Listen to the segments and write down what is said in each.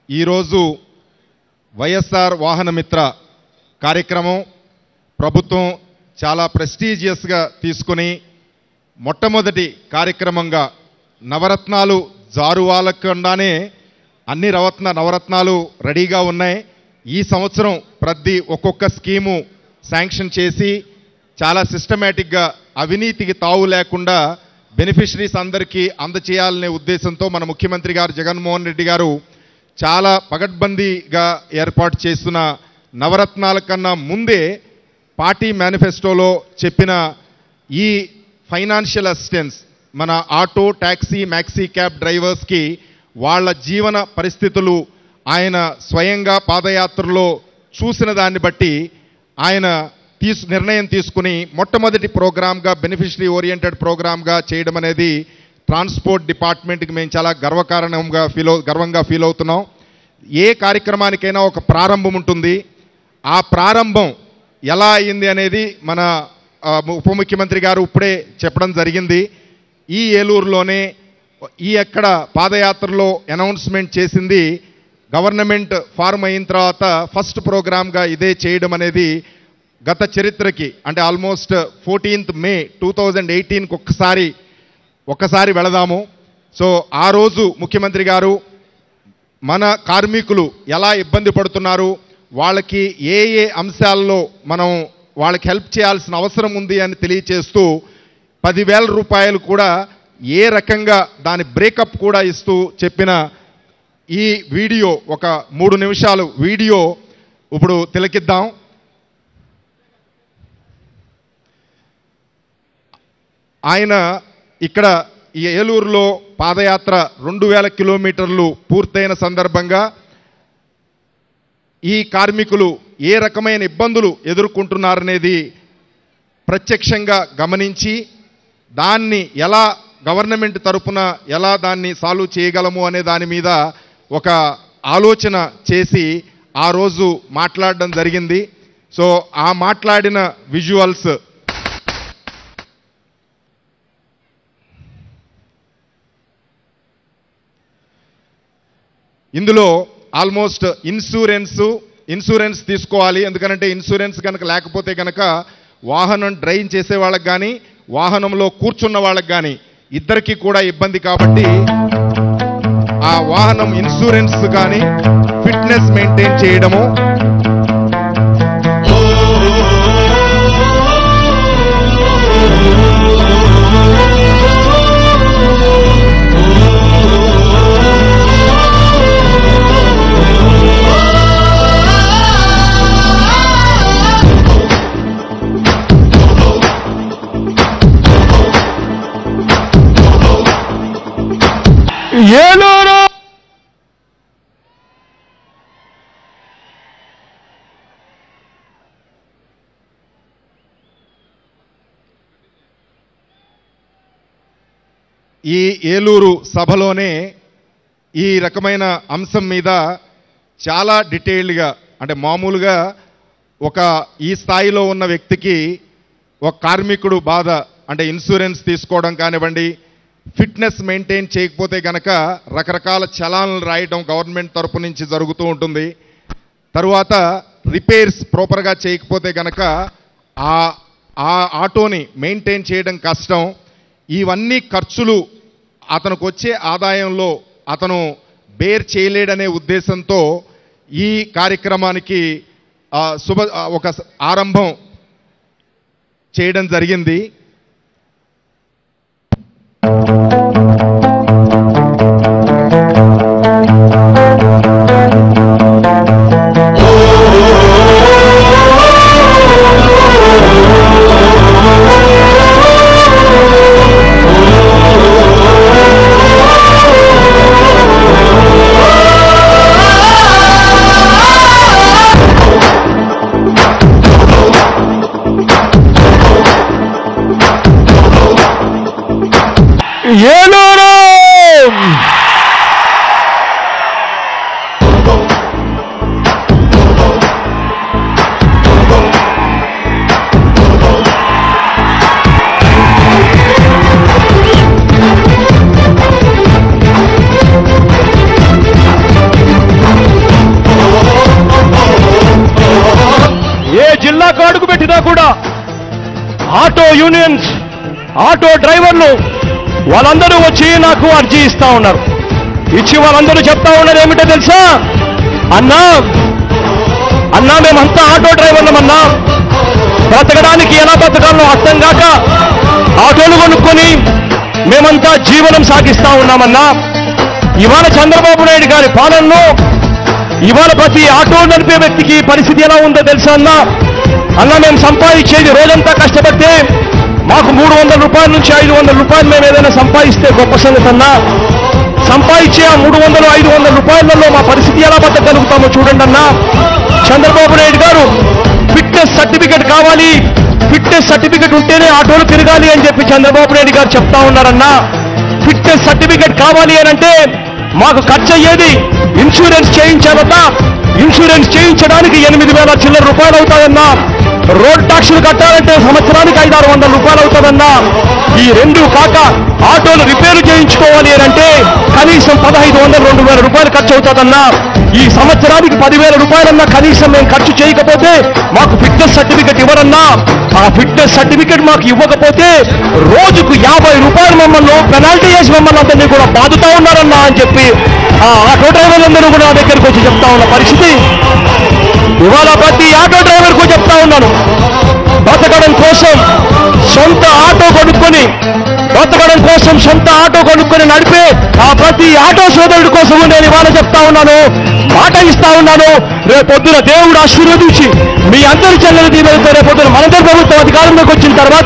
ఈరోజు వైఎస్ఆర్ వాహనమిత్ర కార్యక్రమం ప్రభుత్వం చాలా ప్రెస్టీజియస్గా తీసుకుని మొట్టమొదటి కార్యక్రమంగా నవరత్నాలు జారువాలకుండానే అన్ని రవత్న నవరత్నాలు రెడీగా ఉన్నాయి ఈ సంవత్సరం ప్రతి ఒక్కొక్క స్కీము శాంక్షన్ చేసి చాలా సిస్టమేటిక్గా అవినీతికి తావు లేకుండా బెనిఫిషరీస్ అందరికీ అందచేయాలనే ఉద్దేశంతో మన ముఖ్యమంత్రి గారు జగన్మోహన్ రెడ్డి గారు చాలా పగడ్బందీగా ఏర్పాటు చేస్తున్న నవరత్నాల కన్నా ముందే పార్టీ మేనిఫెస్టోలో చెప్పిన ఈ ఫైనాన్షియల్ అసిస్టెన్స్ మన ఆటో ట్యాక్సీ మ్యాక్సీ క్యాబ్ డ్రైవర్స్కి వాళ్ళ జీవన పరిస్థితులు ఆయన స్వయంగా పాదయాత్రలో చూసిన దాన్ని బట్టి ఆయన తీసు నిర్ణయం తీసుకుని మొట్టమొదటి ప్రోగ్రామ్గా బెనిఫిషరీ ఓరియంటెడ్ ప్రోగ్రామ్గా చేయడం అనేది ట్రాన్స్పోర్ట్ డిపార్ట్మెంట్కి మేము చాలా గర్వకారణంగా ఫీల్ అవు గర్వంగా ఫీల్ అవుతున్నాం ఏ కార్యక్రమానికైనా ఒక ప్రారంభం ఉంటుంది ఆ ప్రారంభం ఎలా అయింది అనేది మన ఆ, ఉప ముఖ్యమంత్రి గారు ఇప్పుడే చెప్పడం జరిగింది ఈ ఏలూరులోనే ఈ ఎక్కడ పాదయాత్రలో అనౌన్స్మెంట్ చేసింది గవర్నమెంట్ ఫార్మ్ అయిన తర్వాత ఫస్ట్ ప్రోగ్రామ్గా ఇదే చేయడం అనేది గత చరిత్రకి అంటే almost fourteenth May two thousand ఎయిటీన్కి ఒక్కసారి ఒక్కసారి వెళదాము సో ఆ రోజు ముఖ్యమంత్రి గారు మన కార్మికులు ఎలా ఇబ్బంది పడుతున్నారు వాళ్ళకి ఏ ఏ అంశాల్లో మనం వాళ్ళకి హెల్ప్ చేయాల్సిన అవసరం ఉంది అని తెలియచేస్తూ పదివేల రూపాయలు కూడా ఏ రకంగా దాని బ్రేకప్ కూడా ఇస్తూ చెప్పిన ఈ వీడియో ఒక మూడు నిమిషాలు వీడియో ఇప్పుడు తిలకిద్దాం ఆయన ఇక్కడ ఈ ఏలూరులో పాదయాత్ర రెండు వేల కిలోమీటర్లు పూర్తయిన సందర్భంగా ఈ కార్మికులు ఏ రకమైన ఇబ్బందులు ఎదుర్కొంటున్నారనేది ప్రత్యక్షంగా గమనించి దాన్ని ఎలా గవర్నమెంట్ తరపున ఎలా దాన్ని సాల్వ్ చేయగలము అనే దాని మీద ఒక ఆలోచన చేసి ఆ రోజు మాట్లాడడం జరిగింది సో ఆ మాట్లాడిన విజువల్స్ ఇందులో ఆల్మోస్ట్ ఇన్సూరెన్స్ ఇన్సూరెన్స్ తీసుకోవాలి ఎందుకంటే ఇన్సూరెన్స్ కనుక లేకపోతే కనుక వాహనం డ్రైవ్ చేసే వాళ్ళకి కానీ వాహనంలో కూర్చున్న వాళ్ళకి కానీ ఇద్దరికి కూడా ఇబ్బంది కాబట్టి ఆ వాహనం ఇన్సూరెన్స్ కానీ ఫిట్నెస్ మెయింటైన్ చేయడము ఏలూరు ఈ ఏలూరు సభలోనే ఈ రకమైన అంశం మీద చాలా డీటెయిల్డ్గా అంటే మామూలుగా ఒక ఈ స్థాయిలో ఉన్న వ్యక్తికి ఒక కార్మికుడు బాధ అంటే ఇన్సూరెన్స్ తీసుకోవడం కానివ్వండి ఫిట్నెస్ మెయింటైన్ చేయకపోతే కనుక రకరకాల చలాన్లు రాయడం గవర్నమెంట్ తరపు నుంచి జరుగుతూ ఉంటుంది తరువాత రిపేర్స్ ప్రాపర్గా చేయకపోతే కనుక ఆ ఆ ఆటోని మెయింటైన్ చేయడం కష్టం ఇవన్నీ ఖర్చులు అతనికి వచ్చే ఆదాయంలో అతను బేర్ చేయలేడనే ఉద్దేశంతో ఈ కార్యక్రమానికి ఆ, శుభ ఆ, ఒక స- ఆరంభం చేయడం జరిగింది ఏలూరు Thank యూనియన్స్ ఆటో డ్రైవర్లు వాళ్ళందరూ వచ్చి నాకు అర్జీ ఇస్తా ఉన్నారు ఇచ్చి వాళ్ళందరూ చెప్తా ఉన్నారు ఏమిటో తెలుసా అన్నా అన్నా మేమంతా ఆటో డ్రైవర్లమన్నా బ్రతకడానికి ఎలా బ్రతకాలో అర్థం కాక ఆటోలు కొనుక్కొని మేమంతా జీవనం సాగిస్తా ఉన్నామన్నా ఇవాళ చంద్రబాబు నాయుడు గారి పాలనలో ఇవాళ ప్రతి ఆటో నడిపే వ్యక్తికి పరిస్థితి ఎలా ఉందో తెలుసా అన్నా అన్న మేము సంపాదించేది రోజంతా కష్టపడితే మాకు మూడు వందల రూపాయల నుంచి ఐదు వందల రూపాయలు మేము ఏదైనా సంపాదిస్తే గొప్ప సంగతి అన్నా సంపాదించే ఆ మూడు వందలు ఐదు వందల రూపాయలలో మా పరిస్థితి ఎలా బతకగలుగుతామో చూడండి అన్నా చంద్రబాబు నాయుడు గారు ఫిట్నెస్ సర్టిఫికెట్ కావాలి ఫిట్నెస్ సర్టిఫికెట్ ఉంటేనే ఆటోలు తిరగాలి అని చెప్పి చంద్రబాబు నాయుడు గారు చెప్తా ఉన్నారన్నా ఫిట్నెస్ సర్టిఫికెట్ కావాలి అని అంటే మాకు ఖర్చు అయ్యేది ఇన్సూరెన్స్ చేయించాలన్నా ఇన్సూరెన్స్ చేయించడానికి ఎనిమిది వేల చిల్లర రూపాయలు అవుతాయన్నా రోడ్ ట్యాక్సులు కట్టాలంటే సంవత్సరానికి ఐదారు వందల రూపాయలు అవుతుందన్నా ఈ రెండు కాక ఆటోలు రిపేరు చేయించుకోవాలి అని అంటే కనీసం పదహైదు వందల రెండు వేల రూపాయలు ఖర్చు అవుతుందన్నా ఈ సంవత్సరానికి పదివేల రూపాయలన్నా కనీసం మేము ఖర్చు చేయకపోతే మాకు ఫిట్నెస్ సర్టిఫికెట్ ఇవ్వరన్నా ఆ ఫిట్నెస్ సర్టిఫికెట్ మాకు ఇవ్వకపోతే రోజుకు యాభై రూపాయలు మమ్మల్ని పెనాల్టీ చేసి మమ్మల్ని అందరినీ కూడా బాదుతా ఉన్నారన్నా అని చెప్పి ఆ ఆటో డ్రైవర్లందరూ కూడా నా దగ్గరికి వచ్చి చెప్తా ఉన్న పరిస్థితి ఇవాళ ప్రతి ఆటో డ్రైవర్కు చెప్తా ఉన్నాను బతకడం కోసం సొంత ఆటో కొనుక్కొని బతకడం కోసం సొంత ఆటో కొనుక్కొని నడిపే ఆ ప్రతి ఆటో సోదరుడి కోసం నేను ఇవాళ చెప్తా ఉన్నాను మాట ఇస్తా ఉన్నాను రేపు పొద్దున దేవుడు ఆశీర్వదించి మీ అందరి చెల్లెలు దీవెలతో రేపు పొద్దున మనందరి ప్రభుత్వం అధికారంలోకి వచ్చిన తర్వాత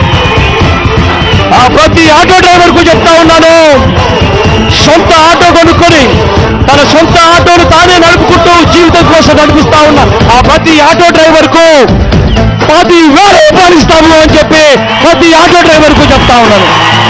ఆ ప్రతి ఆటో డ్రైవర్కు చెప్తా ఉన్నాను సొంత ఆటో కొనుక్కొని తన సొంత ఆటోను తానే నడుపుకుంటూ జీవితం కోసం నడిపిస్తా ఉన్న ఆ ప్రతి ఆటో డ్రైవర్కు పది వేల రూపాయలు ఇస్తాము అని చెప్పి ప్రతి ఆటో డ్రైవర్కు చెప్తా ఉన్నాను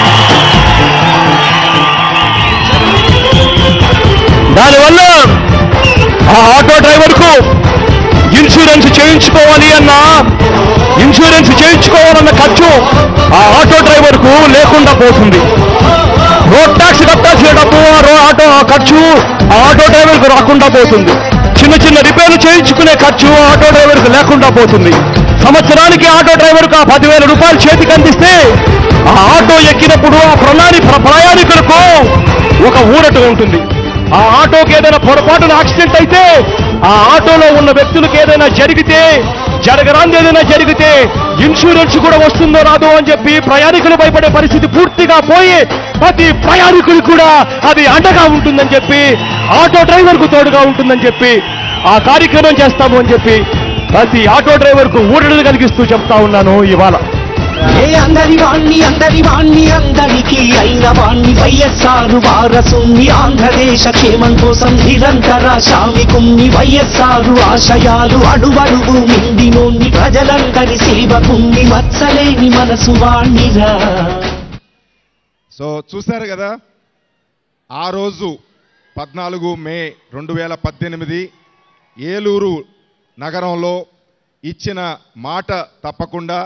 దానివల్ల ఆ ఆటో డ్రైవర్కు ఇన్సూరెన్స్ చేయించుకోవాలి అన్నా ఇన్సూరెన్స్ చేయించుకోవాలన్న ఖర్చు ఆ ఆటో డ్రైవర్కు లేకుండా పోతుంది రోడ్ ట్యాక్స్ కట్టాల్సిన డబ్బు ఆ రో- ఆటో ఆ ఖర్చు ఆ ఆటో డ్రైవర్కు రాకుండా పోతుంది చిన్న చిన్న రిపేర్లు చేయించుకునే ఖర్చు ఆ ఆటో డ్రైవర్కు లేకుండా పోతుంది సంవత్సరానికి ఆటో డ్రైవర్కు ఆ పదివేల రూపాయలు చేతికి అందిస్తే ఆ ఆటో ఎక్కినప్పుడు ఆ ప్రణాళి ప్ర- ప్రయాణికులకు ఒక ఊరట ఉంటుంది ఆ ఆటోకి ఏదైనా పొరపాటున యాక్సిడెంట్ అయితే ఆ ఆటోలో ఉన్న వ్యక్తులకు ఏదైనా జరిగితే జరగరాంది ఏదైనా జరిగితే ఇన్సూరెన్స్ కూడా వస్తుందో రాదో అని చెప్పి ప్రయాణికులు భయపడే పరిస్థితి పూర్తిగా పోయి ప్రతి ప్రయాణికులు కూడా అది అండగా ఉంటుందని చెప్పి ఆటో డ్రైవర్కు తోడుగా ఉంటుందని చెప్పి ఆ కార్యక్రమం చేస్తాము అని చెప్పి ప్రతి ఆటో డ్రైవర్కు ఊరడలు కలిగిస్తూ చెప్తా ఉన్నాను ఇవాళ ఏ అందరి వాణ్ణి అందరి వాణ్ణి అందరికి అయిన వాణ్ణి వైఎస్ఆర్ వారసుని ఆంధ్రదేశ క్షేమం కోసం నిరంతర శ్రామికుణ్ణి వైఎస్ఆర్ ఆశయాలు అడువడుగు మిండినోన్ని ప్రజలందరి సేవకుణ్ణి మత్సలేని మనసు వాణ్ణిరా సో చూశారు కదా ఆ రోజు పద్నాలుగు మే రెండు వేల పద్దెనిమిది ఏలూరు నగరంలో ఇచ్చిన మాట తప్పకుండా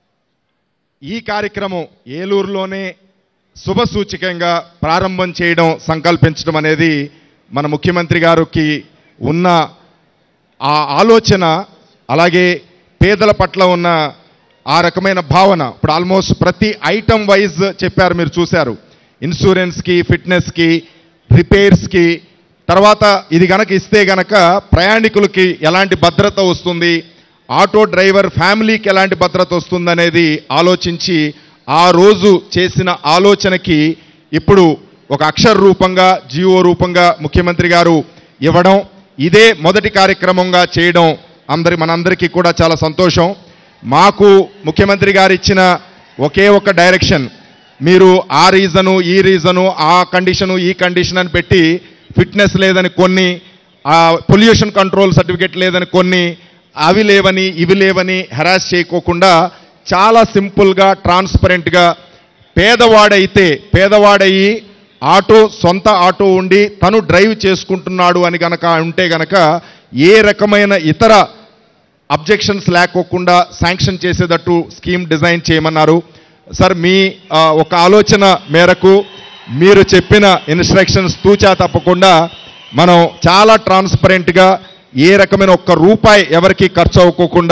ఈ కార్యక్రమం ఏలూరులోనే శుభ సూచకంగా ప్రారంభం చేయడం సంకల్పించడం అనేది మన ముఖ్యమంత్రి గారికి ఉన్న ఆ ఆలోచన అలాగే పేదల పట్ల ఉన్న ఆ రకమైన భావన ఇప్పుడు ఆల్మోస్ట్ ప్రతి ఐటమ్ వైజ్ చెప్పారు మీరు చూశారు ఇన్సూరెన్స్కి ఫిట్నెస్కి రిపేర్స్కి తర్వాత ఇది గనక ఇస్తే గనక ప్రయాణికులకి ఎలాంటి భద్రత వస్తుంది ఆటో డ్రైవర్ ఫ్యామిలీకి ఎలాంటి భద్రత వస్తుందనేది ఆలోచించి ఆ రోజు చేసిన ఆలోచనకి ఇప్పుడు ఒక అక్షర రూపంగా జీవో రూపంగా ముఖ్యమంత్రి గారు ఇవ్వడం ఇదే మొదటి కార్యక్రమంగా చేయడం అందరి మనందరికీ కూడా చాలా సంతోషం మాకు ముఖ్యమంత్రి గారు ఇచ్చిన ఒకే ఒక డైరెక్షన్ మీరు ఆ రీజను ఈ రీజను ఆ కండిషను ఈ కండిషన్ అని పెట్టి ఫిట్నెస్ లేదని కొన్ని ఆ పొల్యూషన్ కంట్రోల్ సర్టిఫికేట్ లేదని కొన్ని అవి లేవని ఇవి లేవని హెరాస్ చేయకోకుండా చాలా సింపుల్గా ట్రాన్స్పరెంట్గా పేదవాడైతే పేదవాడయి ఆటో సొంత ఆటో ఉండి తను డ్రైవ్ చేసుకుంటున్నాడు అని గనక ఉంటే గనక ఏ రకమైన ఇతర అబ్జెక్షన్స్ లేకోకుండా శాంక్షన్ చేసేటట్టు స్కీమ్ డిజైన్ చేయమన్నారు సార్ మీ ఆ, ఒక ఆలోచన మేరకు మీరు చెప్పిన ఇన్స్ట్రక్షన్స్ తూచా తప్పకుండా మనం చాలా ట్రాన్స్పరెంట్గా ఏ రకమైన ఒక్క రూపాయి ఎవరికి ఖర్చు అవ్వకోకుండా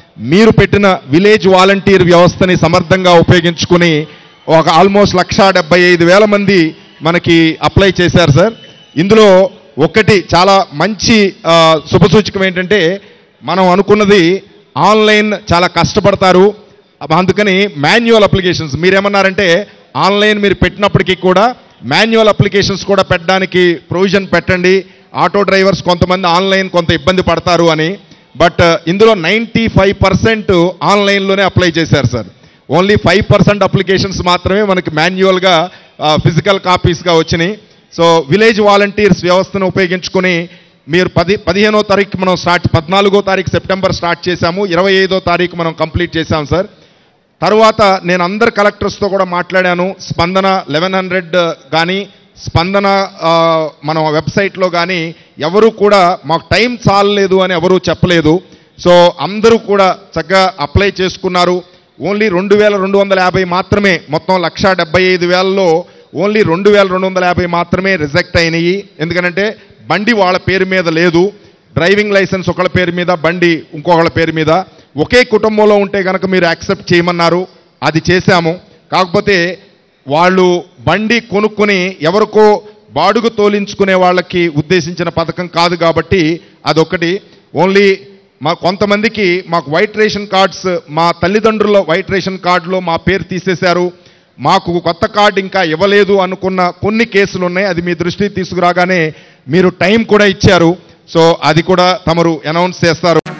మీరు పెట్టిన విలేజ్ వాలంటీర్ వ్యవస్థని సమర్థంగా ఉపయోగించుకుని ఒక ఆల్మోస్ట్ లక్షా డెబ్బై ఐదు వేల మంది మనకి అప్లై చేశారు సార్ ఇందులో ఒకటి చాలా మంచి ఆ, శుభసూచకం ఏంటంటే మనం అనుకున్నది ఆన్లైన్ చాలా కష్టపడతారు అబ్బ అందుకని మాన్యువల్ అప్లికేషన్స్ మీరేమన్నారంటే ఆన్లైన్ మీరు పెట్టినప్పటికీ కూడా మాన్యువల్ అప్లికేషన్స్ కూడా పెట్టడానికి ప్రొవిజన్ పెట్టండి ఆటో డ్రైవర్స్ కొంతమంది ఆన్లైన్ కొంత ఇబ్బంది పడతారు అని బట్ ఇందులో నైంటీ ఫైవ్ పర్సెంట్ ఆన్లైన్లోనే అప్లై చేశారు sir only five percent applications మాత్రమే మనకి మాన్యువల్గా ఫిజికల్ కాపీస్గా వచ్చినాయి సో విలేజ్ వాలంటీర్స్ వ్యవస్థను ఉపయోగించుకుని మీరు పది పదిహేనో తారీఖు మనం స్టార్ట్ పద్నాలుగో తారీఖు సెప్టెంబర్ స్టార్ట్ చేశాము ఇరవై ఐదో తారీఖు మనం కంప్లీట్ చేశాం సార్ తర్వాత నేను అందరు కలెక్టర్స్తో కూడా మాట్లాడాను స్పందన లెవెన్ హండ్రెడ్ కానీ స్పందన ఆ, మన వెబ్సైట్లో కానీ ఎవరు కూడా మాకు టైం చాలలేదు అని ఎవరూ చెప్పలేదు సో అందరూ కూడా చక్కగా అప్లై చేసుకున్నారు ఓన్లీ రెండు వేల రెండు వందల యాభై మాత్రమే మొత్తం లక్ష డెబ్బై ఐదు వేలలో ఓన్లీ రెండు వేల రెండు వందల యాభై మాత్రమే రిజెక్ట్ అయినాయి ఎందుకంటే బండి వాళ్ళ పేరు మీద లేదు డ్రైవింగ్ లైసెన్స్ ఒకళ్ళ పేరు మీద బండి ఇంకొకళ్ళ పేరు మీద ఒకే కుటుంబంలో ఉంటే కనుక మీరు యాక్సెప్ట్ చేయమన్నారు అది చేశాము కాకపోతే వాళ్ళు బండి కొనుక్కుని ఎవరికో బాడుగు తోలించుకునే వాళ్ళకి ఉద్దేశించిన పథకం కాదు కాబట్టి అదొకటి ఓన్లీ మా కొంతమందికి మాకు వైట్ రేషన్ కార్డ్స్ మా తల్లిదండ్రుల వైట్ రేషన్ కార్డులో మా పేరు తీసేశారు మాకు కొత్త కార్డు ఇంకా ఇవ్వలేదు అనుకున్న కొన్ని కేసులు ఉన్నాయి అది మీ దృష్టికి తీసుకురాగానే మీరు టైం కూడా ఇచ్చారు సో అది కూడా తమరు అనౌన్స్ చేస్తారు